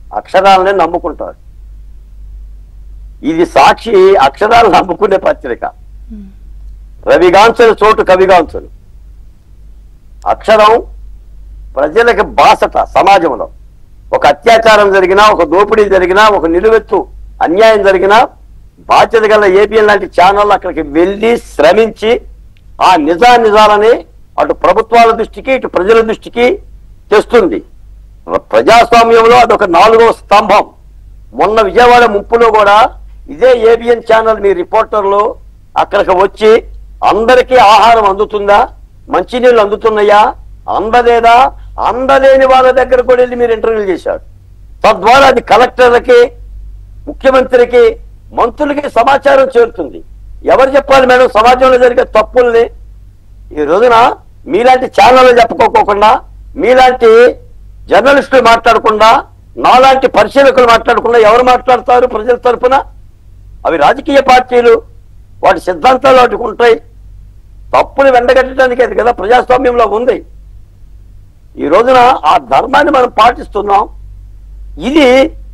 అక్షరాలనే నమ్ముకుంటారు ఇది సాక్షి అక్షరాలు నమ్ముకునే పత్రిక రవిగాంచలు చోటు కవిగాంచలు అక్షరం ప్రజలకు బాసట సమాజంలో ఒక అత్యాచారం జరిగినా ఒక దోపిడీ జరిగినా ఒక నిలువెత్తు అన్యాయం జరిగినా బాధ్యత గల ఏపీఎల్ లాంటి ఛానల్ అక్కడికి వెళ్ళి శ్రమించి ఆ నిజా నిజాలని అటు ప్రభుత్వాల దృష్టికి ఇటు ప్రజల దృష్టికి తెస్తుంది ప్రజాస్వామ్యంలో అదొక నాలుగో స్తంభం మొన్న విజయవాడ ముంపులో కూడా ఇదే ఏబిఎన్ ఛానల్ మీ రిపోర్టర్లు అక్కడికి వచ్చి అందరికీ ఆహారం అందుతుందా మంచినీళ్ళు అందుతున్నాయా అందలేదా అందలేని వాళ్ళ దగ్గర కూడా వెళ్ళి మీరు ఇంటర్వ్యూ చేశారు తద్వారా అది కలెక్టర్లకి ముఖ్యమంత్రికి మంత్రులకి సమాచారం చేరుతుంది ఎవరు చెప్పాలి మేడం సమాజంలో జరిగే తప్పుల్ని ఈ రోజున మీలాంటి ఛానళ్ళు చెప్పుకోకుండా మీలాంటి జర్నలిస్టులు మాట్లాడకుండా నాలాంటి పరిశీలకులు మాట్లాడకుండా ఎవరు మాట్లాడతారు ప్రజల తరపున అవి రాజకీయ పార్టీలు వాటి సిద్ధాంతాలు వాటికి ఉంటాయి తప్పులు వెండగట్టడానికి అది కదా ప్రజాస్వామ్యంలో ఉంది ఈ రోజున ఆ ధర్మాన్ని మనం పాటిస్తున్నాం ఇది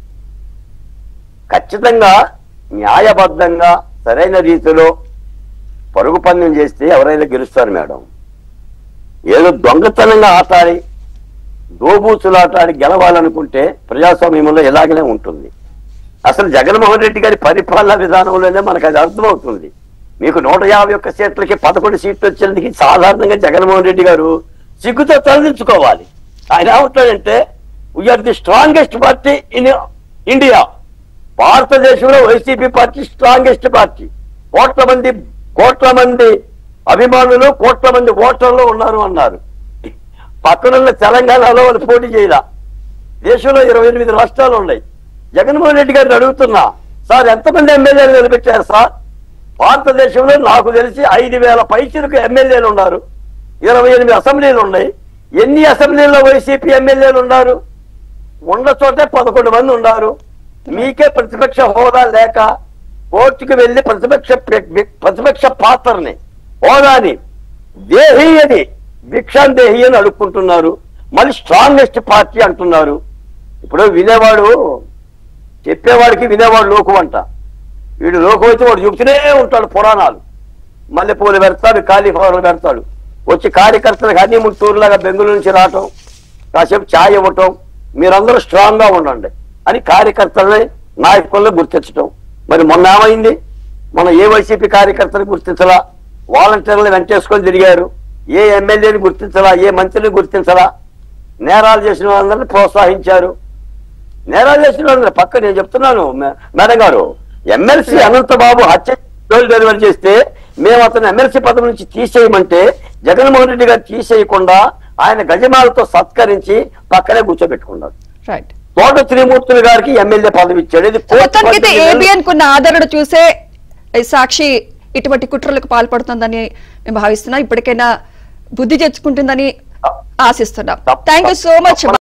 ఖచ్చితంగా న్యాయబద్ధంగా సరైన రీతిలో పరుగు పందెం చేస్తే ఎవరైనా గెలుస్తారు మేడం ఏదో దొంగతనంగా ఆటాడి దోబూచులాటాడి గెలవాలనుకుంటే ప్రజాస్వామ్యంలో ఇలాగనే ఉంటుంది అసలు జగన్మోహన్ రెడ్డి గారి పరిపాలన విధానంలోనే మనకు అది అర్థమవుతుంది మీకు నూట యాభై ఒక్క సీట్లకి పదకొండు సీట్లు వచ్చేందుకు సాధారణంగా జగన్మోహన్ రెడ్డి గారు సిగ్గుతో తలదించుకోవాలి ఆయన ఏమంటాడంటే we are the strongest party in India భారతదేశంలో వైసీపీ పార్టీ స్ట్రాంగెస్ట్ పార్టీ కోట్ల మంది కోట్ల మంది అభిమానులు కోట్ల మంది ఓటర్లు ఉన్నారు అన్నారు పక్కనున్న తెలంగాణలో వాళ్ళు పోటీ చేయాల దేశంలో ఇరవై ఎనిమిది రాష్ట్రాలు ఉన్నాయి జగన్మోహన్ రెడ్డి గారిని అడుగుతున్నా సార్ ఎంతమంది ఎమ్మెల్యేలు నిలబెట్టారు సార్ భారతదేశంలో నాకు తెలిసి ఐదు వేల పైచిలకు ఎమ్మెల్యేలు ఉన్నారు ఇరవై ఎనిమిది అసెంబ్లీలు ఉన్నాయి ఎన్ని అసెంబ్లీల్లో వైసీపీ ఎమ్మెల్యేలు ఉన్నారు ఉన్న చోటే పదకొండు మంది ఉన్నారు మీకే ప్రతిపక్ష హోదా లేక కోర్టుకు వెళ్లి ప్రతిపక్ష ప్రతిపక్ష పాత్రని హోదాని దేహి అని భిక్షాన్ దేహి అని అడుక్కుంటున్నారు మళ్ళీ స్ట్రాంగెస్ట్ పార్టీ అంటున్నారు ఇప్పుడు వినేవాడు చెప్పేవాడికి వినేవాడు లోకు అంట వీడు లోకు అయితే వాడు చెబుతూనే ఉంటాడు పురాణాలు మల్లెపూలు పెడతాడు కాలీఫ్లవర్లు పెడతాడు వచ్చి కార్యకర్తలకు అన్ని ముట్టూరులాగా బెంగళూరు నుంచి రావటం కాసేపు ఛాయ్ ఇవ్వటం మీరందరూ స్ట్రాంగ్ గా ఉండండి అని కార్యకర్తలని నాయకులను గుర్తించటం మరి మొన్న ఏమైంది మన ఏ వైసీపీ కార్యకర్తలు గుర్తించలా వాలంటీర్లు వెంటేసుకొని తిరిగారు ఏ ఎమ్మెల్యేని గుర్తించలా ఏ మంత్రిని గుర్తించలా నేరాలు చేసిన వాళ్ళందరినీ ప్రోత్సహించారు నేరాలు చేసిన వాళ్ళందరూ పక్క నేను చెప్తున్నాను మే- మేడం గారు ఎమ్మెల్సీ అనంతబాబు హత్య డోల్ డెలివరీ చేస్తే మేము అతను ఎమ్మెల్సీ పదవి నుంచి తీసేయమంటే జగన్మోహన్ రెడ్డి గారు తీసేయకుండా ఆయన గజమాలతో సత్కరించి పక్కనే కూర్చోబెట్టుకున్నారు రైట్ తోట త్రిమూర్తులు గారికి ఎమ్మెల్యే పదవి ఇచ్చాడు ఇది కోర్టు మొత్తానికైతే పద్ధతి ఏబిఎన్ కున్న ఆదరణ చూసే ఈ సాక్షి ఇటువంటి కుట్రలకు పాల్పడుతుందని మేము భావిస్తున్నాం ఇప్పటికైనా బుద్ధి తెచ్చుకుంటుందని ఆశిస్తున్నాం థ్యాంక్ యూ సో మచ్